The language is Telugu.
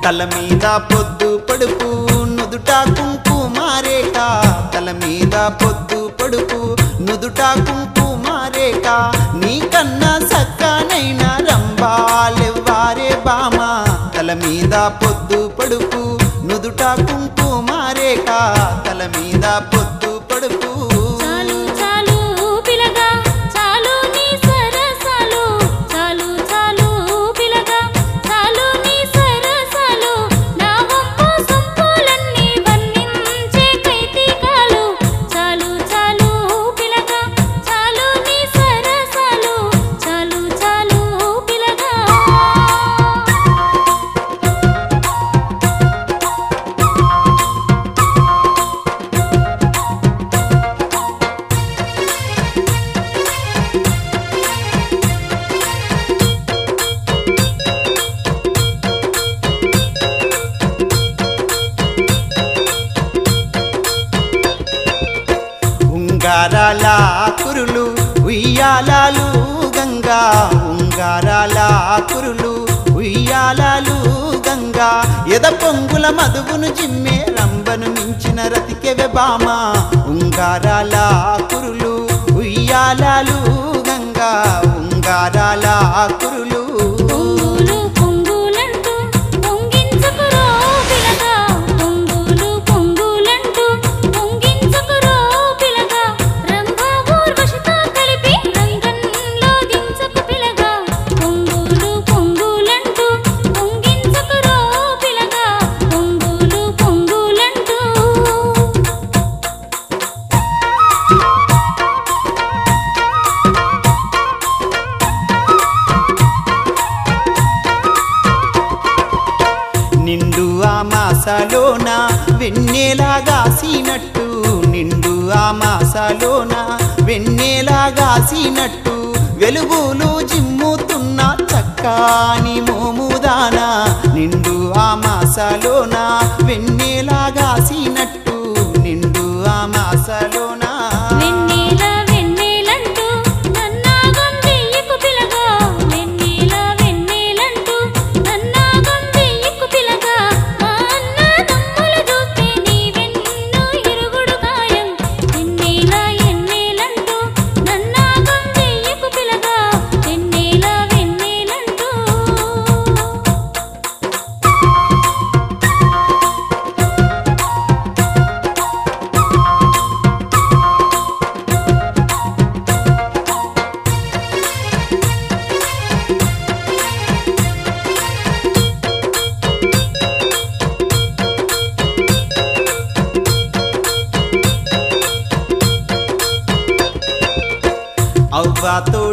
తల మీద పొద్దు పడుపు నుదుట కుంకుమారేక తల మీద పొద్దు పడుపు నుదుట కుంకుమారేక నీకన్నా సక్కనైన రంబాలెవ్వారే బామ తల మీద పొద్దు పడుపు నుదుట కుంకుమారేక తల మీద పొద్దు పడుపు చాలు చాలు పిలగా చాలు నీ సరసాలు చాలు చాలు పిలగా చాలు నీ సరసాలు నా వంపు సొంపులన్నీ వర్ణించే కైతికాలు చాలు చాలు పిలగా చాలు నీ సరసాలు చాలు చాలు పిలగా ఉంగారాల కురులు ఉయ్యాలాలు గంగా ఉంగారాల కురులు ఉయ్యాలాలు గంగా ఎద పొంగుల మధువును జిమ్మే రంబను మించిన రతికెవె బామ ఉంగారాల కురులు ఉయ్యాలాలు గంగా ఉంగారాల కురులు పొంగులు పొంగులంటూ పొంగించుకురో పిలగా పొంగులు పొంగులంటూ పొంగించుకురో పిలగా రంభా ఊర్వశితో కలిపి రంగంలో దించకు పిలగా పొంగులు పొంగులంటూ పొంగించుకురో పిలగా పొంగులు పొంగులంటూ నిండు ఆ మాసాలోన వెన్నెలాగాసినట్టు నిండు ఆ మాసాలోన వెన్నెలాగాసినట్టు వెలుగులు జిమ్ముతున్న చక్కాని మోముదానా నిండు ఆ మాసాలోన వెన్నెలాగాసినట్టు నిండు ఆ మాసాలోన వెన్నెల వెన్నెలంటూ నన్నాగం చెయ్యకు పిలగా వెన్నెల వెన్నెలంటూ నన్నాగం చెయ్యకు పిలగా మా అన్న నమ్ములు చూస్తే నీ వెన్ను ఇరుగుడు గాయం వెన్నెల ఎన్నెలంటూ నన్నాగం చెయ్యకు పిలగా వెన్నెల వెన్నెలంటూ అవ్వతో